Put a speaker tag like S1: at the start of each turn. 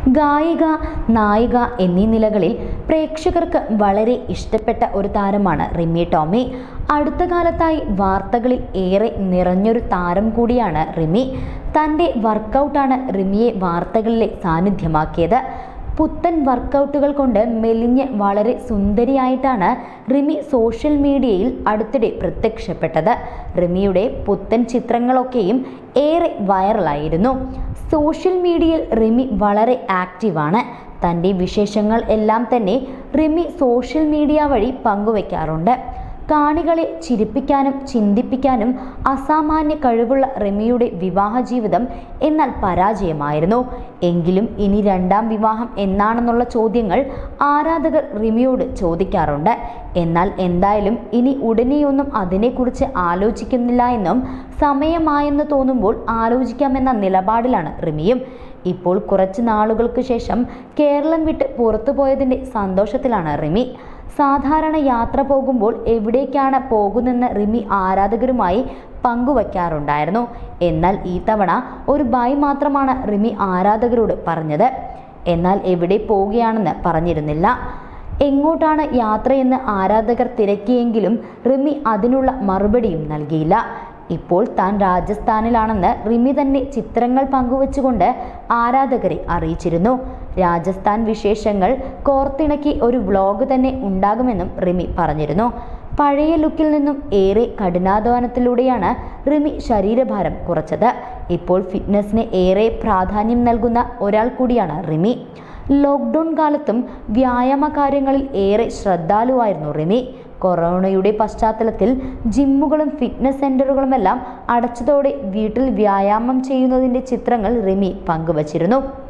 S1: ഗായിക നായിക എന്നീ നിലകളിൽ പ്രേക്ഷകർക്ക് വളരെ ഇഷ്ടപ്പെട്ട ഒരു താരമാണ് റിമി ടോമി അടുത്ത കാലത്തായി വാർത്തകളിൽ ഏറെ നിറഞ്ഞൊരു താരം കൂടിയാണ് റിമി തൻ്റെ വർക്കൗട്ടാണ് റിമിയെ വാർത്തകളിലെ സാന്നിധ്യമാക്കിയത് പുത്തൻ വർക്കൗട്ടുകൾ കൊണ്ട് മെലിഞ്ഞ് വളരെ സുന്ദരിയായിട്ടാണ് റിമി സോഷ്യൽ മീഡിയയിൽ അടുത്തിടെ പ്രത്യക്ഷപ്പെട്ടത് റിമിയുടെ പുത്തൻ ചിത്രങ്ങളൊക്കെയും ഏറെ വൈറലായിരുന്നു സോഷ്യൽ മീഡിയയിൽ റിമി വളരെ ആക്റ്റീവാണ് തൻ്റെ വിശേഷങ്ങൾ എല്ലാം തന്നെ റിമി സോഷ്യൽ മീഡിയ വഴി പങ്കുവയ്ക്കാറുണ്ട് കാണികളെ ചിരിപ്പിക്കാനും ചിന്തിപ്പിക്കാനും അസാമാന്യ കഴിവുള്ള റിമിയുടെ വിവാഹ ജീവിതം എന്നാൽ പരാജയമായിരുന്നു എങ്കിലും ഇനി രണ്ടാം വിവാഹം എന്നാണെന്നുള്ള ചോദ്യങ്ങൾ ആരാധകർ റിമിയോട് ചോദിക്കാറുണ്ട് എന്നാൽ എന്തായാലും ഇനി ഉടനെയൊന്നും അതിനെക്കുറിച്ച് ആലോചിക്കുന്നില്ല എന്നും സമയമായെന്ന് തോന്നുമ്പോൾ ആലോചിക്കാമെന്ന നിലപാടിലാണ് റിമിയും ഇപ്പോൾ കുറച്ച് നാളുകൾക്ക് ശേഷം കേരളം വിട്ട് പുറത്തു പോയതിൻ്റെ സന്തോഷത്തിലാണ് റിമി സാധാരണ യാത്ര പോകുമ്പോൾ എവിടേക്കാണ് പോകുന്നെന്ന് റിമി ആരാധകരുമായി പങ്കുവയ്ക്കാറുണ്ടായിരുന്നു എന്നാൽ ഈ തവണ ഒരു ബൈ മാത്രമാണ് റിമി ആരാധകരോട് പറഞ്ഞത് എന്നാൽ എവിടെ പോവുകയാണെന്ന് പറഞ്ഞിരുന്നില്ല എങ്ങോട്ടാണ് യാത്രയെന്ന് ആരാധകർ തിരക്കിയെങ്കിലും റിമി അതിനുള്ള മറുപടിയും നൽകിയില്ല ഇപ്പോൾ താൻ രാജസ്ഥാനിലാണെന്ന് റിമി തന്നെ ചിത്രങ്ങൾ പങ്കുവച്ചുകൊണ്ട് ആരാധകരെ അറിയിച്ചിരുന്നു രാജസ്ഥാൻ വിശേഷങ്ങൾ കോർത്തിണക്കി ഒരു വ്ലോഗ് തന്നെ ഉണ്ടാകുമെന്നും റിമി പറഞ്ഞിരുന്നു പഴയ ലുക്കിൽ നിന്നും ഏറെ കഠിനാധ്വാനത്തിലൂടെയാണ് റിമി ശരീരഭാരം കുറച്ചത് ഇപ്പോൾ ഫിറ്റ്നസ്സിന് ഏറെ പ്രാധാന്യം നൽകുന്ന ഒരാൾ കൂടിയാണ് റിമി ലോക്ക്ഡൗൺ കാലത്തും വ്യായാമ കാര്യങ്ങളിൽ ഏറെ ശ്രദ്ധാലുവായിരുന്നു റിമി കൊറോണയുടെ പശ്ചാത്തലത്തിൽ ജിമ്മുകളും ഫിറ്റ്നസ് സെൻ്ററുകളുമെല്ലാം അടച്ചതോടെ വീട്ടിൽ വ്യായാമം ചെയ്യുന്നതിൻ്റെ ചിത്രങ്ങൾ റിമി പങ്കുവച്ചിരുന്നു